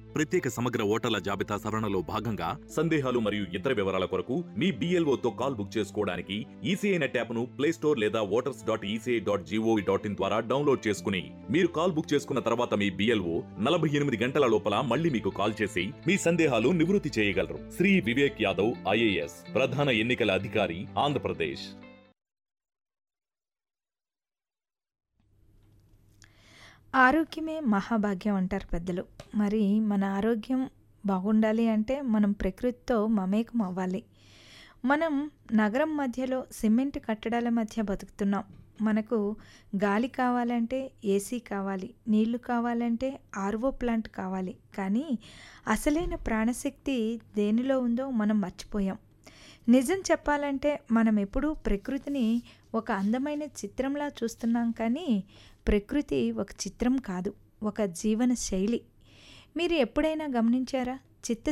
ప్రత్యేక సమగ్ర ఓటర్ల జాబితా సవరణలో భాగంగా సందేహాలు మరియు ఇతర వివరాల కొరకు మీ BLO తో కాల్ బుక్ చేసుకోవడానికి ఈసీఐ నెట్ యాప్ను ప్లే స్టోర్ లేదా voters dot ECI dot G O V dot in ద్వారా డౌన్లోడ్ చేసుకుని మీరు కాల్ బుక్ చేసుకున్న తర్వాత మీ బిఎల్ఓ నలభై ఎనిమిది గంటల లోపల మళ్ళీ మీకు కాల్ చేసి మీ సందేహాలు నివృత్తి చేయగలరు శ్రీ వివేక్ యాదవ్ ఐఏఎస్ ప్రధాన ఎన్నికల అధికారి ఆంధ్రప్రదేశ్ ఆరోగ్యమే మహాభాగ్యం అంటారు పెద్దలు మరి మన ఆరోగ్యం బాగుండాలి అంటే మనం ప్రకృతితో మమేకం అవ్వాలి మనం నగరం మధ్యలో సిమెంట్ కట్టడాల మధ్య బతుకుతున్నాం మనకు గాలి కావాలంటే ఏసీ కావాలి నీళ్లు కావాలంటే ఆర్వో ప్లాంట్ కావాలి కానీ అసలైన ప్రాణశక్తి దేనిలో ఉందో మనం మర్చిపోయాం నిజం చెప్పాలంటే మనం ఎప్పుడూ ప్రకృతిని ఒక అందమైన చిత్రంలా చూస్తున్నాం కానీ ప్రకృతి ఒక చిత్రం కాదు ఒక జీవన శైలి మీరు ఎప్పుడైనా గమనించారా చిత్త